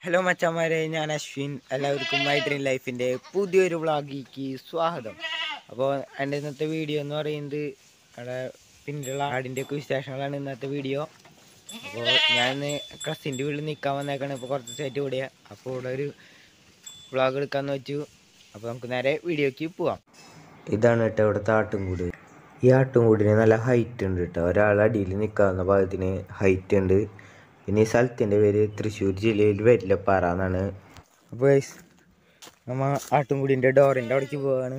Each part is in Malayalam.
ഹലോ മച്ചാമാരെ ഞാൻ അശ്വിൻ എല്ലാവർക്കും മൈ ഡ്രീം ലൈഫിൻ്റെ പുതിയൊരു വ്ളോഗിലേക്ക് സ്വാഗതം അപ്പോൾ എൻ്റെ ഇന്നത്തെ വീഡിയോ എന്ന് പറയുന്നത് അവിടെ പിന്നിലുള്ള ആടിൻ്റെയൊക്കെ വിശേഷങ്ങളാണ് ഇന്നത്തെ വീഡിയോ അപ്പോൾ ഞാൻ ഇന്ന് കസിൻ്റെ വീട്ടിൽ നിൽക്കാൻ വന്നേക്കാണ് ഇപ്പോൾ കുറച്ച് ദിവസമായിട്ട് ഇവിടെ അപ്പോൾ ഇവിടെ ഒരു വ്ളോഗ് എടുക്കാമെന്ന് വെച്ചു അപ്പോൾ നമുക്ക് നേരെ വീഡിയോക്ക് പോവാം ഇതാണ് കേട്ടോ ഇവിടുത്തെ ആട്ടുംകൂട് ഈ ആട്ടുംകൂടിന് നല്ല ഹൈറ്റ് ഉണ്ട് കേട്ടോ ഒരാൾ അടിയിൽ നിൽക്കാവുന്ന ഭാഗത്തിന് ഹൈറ്റ് ഉണ്ട് പിന്നെ ഈ സ്ഥലത്തിൻ്റെ പേര് തൃശ്ശൂർ ജില്ലയിൽ വരില്ലപ്പാറ എന്നാണ് അപ്പോൾ ഗൈസ് നമ്മ ആട്ടുംകുടിൻ്റെ ഡോറിൻ്റെ അവിടേക്ക് പോവാണ്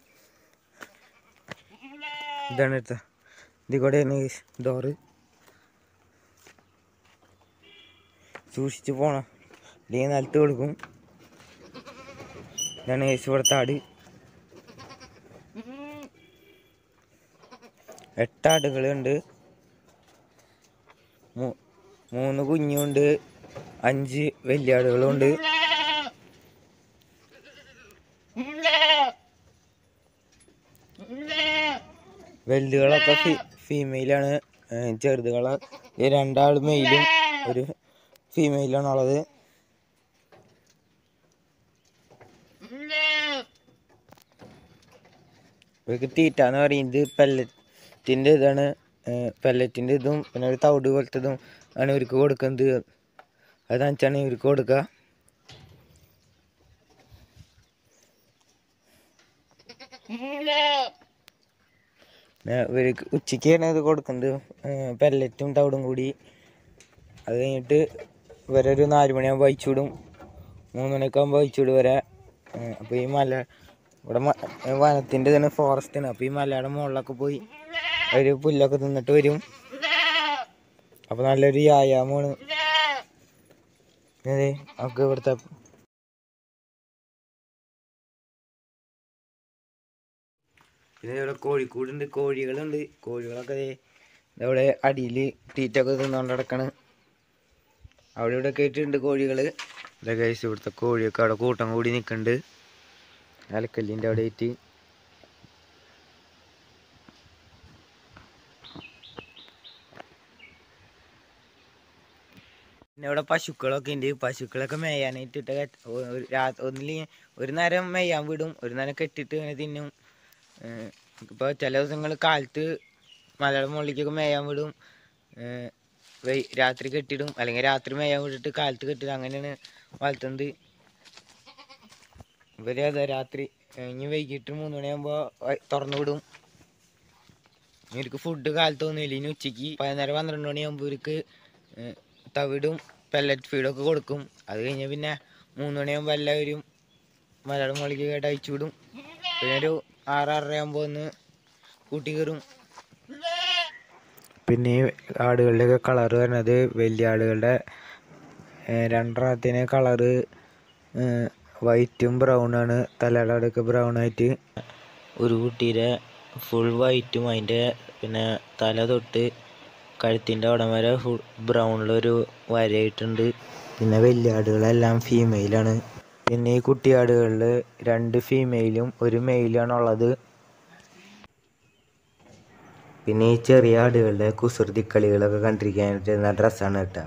ഇതാണ് എടുത്ത ഇതിൽ കൂടെയാണ് ഗൈസ് ഡോറ് സൂക്ഷിച്ച് പോണം അല്ലെങ്കിൽ നിലത്ത് കൊടുക്കും ഇതാണ് ഗൈസ് ഇവിടുത്തെ ആട് എട്ട് ആടുകളുണ്ട് മൂ- മൂന്ന് കുഞ്ഞുണ്ട് അഞ്ച് വലിയ ആടുകളുണ്ട് വലുതുകളൊക്കെ ഫി ഫീമെയിലാണ് ചെറുതുകളെ ഈ രണ്ടാൾ മെയിലും ഒരു ഫീമെയിലാണ് ഉള്ളത് ഇവർക്ക് തീറ്റ എന്ന് പറയുന്നത് പെല്ലറ്റിൻ്റെ ഇതാണ് പെല്ലറ്റിൻ്റെ ഇതും പിന്നെ ഒരു തവിട് പോലത്തതും ആണ് ഇവർക്ക് കൊടുക്കുന്നത് അതാണെച്ചാണ് ഇവർക്ക് കൊടുക്കുക പിന്നെ ഇവർക്ക് ഉച്ചയ്ക്കാണ് ഇത് കൊടുക്കുന്നത് പെല്ലറ്റും തവിടും കൂടി അത് കഴിഞ്ഞിട്ട് ഇവരൊരു നാല് മണിയാകുമ്പോൾ അയച്ചു വിടും മൂന്ന് മണിയൊക്കെ ആകുമ്പോൾ അയച്ചു വിടും വരെ അപ്പോൾ ഈ മല ഇവിടെ മ- വനത്തിൻ്റെ തന്നെ ഫോറസ്റ്റാണ് അപ്പോൾ ഈ മലയുടെ മുകളിലൊക്കെ പോയി ഒരു പുല്ലൊക്കെ തിന്നിട്ട് വരും അപ്പോൾ നല്ലൊരു വ്യായാമമാണ് അതെ നമുക്ക് ഇവിടുത്തെ പിന്നെ ഇവിടെ കോഴിക്കൂടുണ്ട് കോഴികളുണ്ട് കോഴികളൊക്കെ ദേ ഇവിടെ അടിയിൽ തീറ്റൊക്കെ തിന്നുകൊണ്ട് കിടക്കണ് അവിടെ ഇവിടെ ഒക്കെ ആയിട്ടുണ്ട് കോഴികൾ ഇതൊക്കെ കഴിച്ച് ഇവിടുത്തെ കോഴിയൊക്കെ അവിടെ കൂട്ടം കൂടി നിൽക്കുന്നുണ്ട് അലക്കല്ലിൻ്റെ അവിടെ ആയിട്ട് പിന്നെ ഇവിടെ പശുക്കളൊക്കെ ഉണ്ട് പശുക്കളൊക്കെ മേയാനായിട്ട് ഇട്ട രാത്രി ഒന്നിൽ ഒരു നേരം മേയാൻ വിടും ഒരു നേരം കെട്ടിട്ട് ഇങ്ങനെ തിന്നും ഇപ്പോൾ ചില ദിവസങ്ങൾ കാലത്ത് മലയുടെ മുകളിലേക്കൊക്കെ മേയാൻ വിടും ഏഹ് വൈ- രാത്രി കെട്ടിടും അല്ലെങ്കിൽ രാത്രി മേയാൻ വിട്ടിട്ട് കാലത്ത് കെട്ടിടും അങ്ങനെയാണ് വളർത്തുന്നത് ഇവര് അതെ രാത്രി ഏഹ് ഇനി വൈകിട്ട് മൂന്ന് മണിയാകുമ്പോൾ തുറന്നു വിടും ഇനി ഇവർക്ക് ഫുഡ് കാലത്ത് ഒന്നുമില്ല ഇനി ഉച്ചയ്ക്ക് പതിനൊന്നര പന്ത്രണ്ട് മണിയാകുമ്പോൾ ഇവർക്ക് ഏഹ് തവിടും പെല്ലറ്റ് ഫീഡൊക്കെ കൊടുക്കും അത് കഴിഞ്ഞ് പിന്നെ മൂന്ന് മണിയാകുമ്പോൾ എല്ലാവരും മലയാളം മുകളിലേക്ക് കേട്ട് അയച്ചു വിടും പിന്നെ ഒരു ആറാറര ആകുമ്പോൾ ഒന്ന് കൂട്ടി കയറും പിന്നെ ഈ ആടുകളുടെയൊക്കെ കളർ വരുന്നത് വലിയ ആടുകളുടെ ഏഹ് രണ്ടെണ്ണത്തിന് കളറ് വൈറ്റും ബ്രൗണാണ് തലയുടെ അവിടെയൊക്കെ ബ്രൗൺ ആയിട്ട് ഒരു കുട്ടിയുടെ ഫുൾ വൈറ്റും അതിൻ്റെ പിന്നെ തല തൊട്ട് കഴുത്തിൻ്റെ അവിടം വരെ ഫുൾ ബ്രൗണിലൊരു വരയിട്ടുണ്ട് പിന്നെ വലിയ ആടുകളെല്ലാം ഫീമെയിലാണ് പിന്നെ ഈ കുട്ടി ആടുകളിൽ രണ്ട് ഫീമെയിലും ഒരു മെയിലാണ് ഉള്ളത് പിന്നെ ഈ ചെറിയ ആടുകളുടെ കുസൃതി കളികളൊക്കെ കണ്ടിരിക്കാനായിട്ട് നല്ല ഡ്രസ്സാണ് കേട്ടോ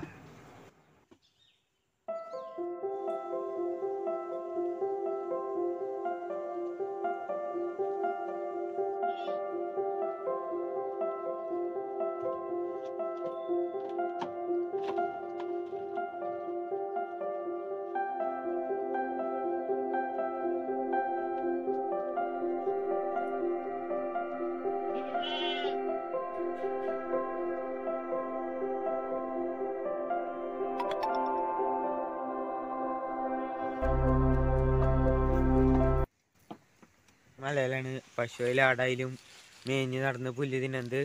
മലയിലാണ് പശുവിലും ആടായാലും മേഞ്ഞ് നടന്ന് പുല്ല് തിന്നുന്നത്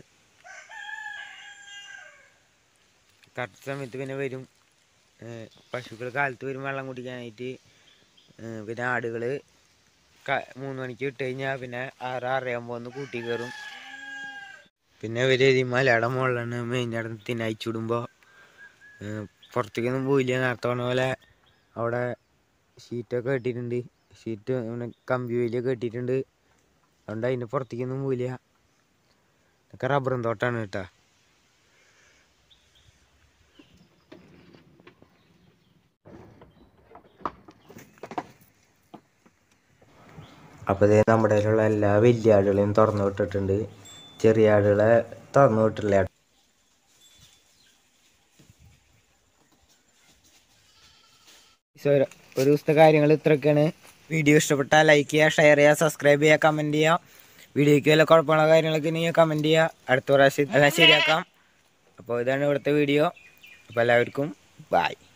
കറക്റ്റ് സമയത്ത് പിന്നെ വരും ഏഹ് പശുക്കൾ കാലത്ത് വരും വെള്ളം കുടിക്കാനായിട്ട് ഏഹ് പിന്നെ ആടുകൾ മൂന്ന് മണിക്ക് വിട്ട് കഴിഞ്ഞാൽ പിന്നെ ആറ് ആറരയാകുമ്പോൾ ഒന്ന് കൂട്ടി കയറും പിന്നെ ഇവർ ഈ മലയുടെ മുകളിലാണ് മേഞ്ഞടന്ന് തിന്നയച്ചു വിടുമ്പോൾ പുറത്തേക്കൊന്നും പോയില്ല നേരത്തെ പറഞ്ഞ പോലെ അവിടെ ഷീറ്റൊക്കെ കെട്ടിയിട്ടുണ്ട് ഷീറ്റ് ഇങ്ങനെ കമ്പി വേലിയൊക്കെ കെട്ടിയിട്ടുണ്ട് അതുകൊണ്ട് അതിൻ്റെ പുറത്തേക്കൊന്നും പോയില്ല ഇതൊക്കെ റബ്ബറും തോട്ടാണ് കേട്ടോ അപ്പോൾ ഇതേ നമ്മുടെ കയ്യിലുള്ള എല്ലാ വലിയ ആടുകളെയും തുറന്നു വിട്ടിട്ടുണ്ട് ചെറിയ ആടുകളെ തുറന്നു വിട്ടില്ല So, ഒരു ദിവസത്തെ കാര്യങ്ങൾ ഇത്രയൊക്കെയാണ് വീഡിയോ ഇഷ്ടപ്പെട്ടാൽ ലൈക്ക് ചെയ്യുക ഷെയർ ചെയ്യുക സബ്സ്ക്രൈബ് ചെയ്യുക കമൻറ്റ് ചെയ്യുക വീഡിയോയ്ക്ക് വല്ല കുഴപ്പമുള്ള കാര്യങ്ങളൊക്കെ ഉണ്ടെങ്കിൽ കമൻറ്റ് ചെയ്യുക അടുത്ത പ്രാവശ്യം എല്ലാം ശരിയാക്കാം അപ്പോൾ ഇതാണ് ഇവിടുത്തെ വീഡിയോ അപ്പോൾ എല്ലാവർക്കും ബായ്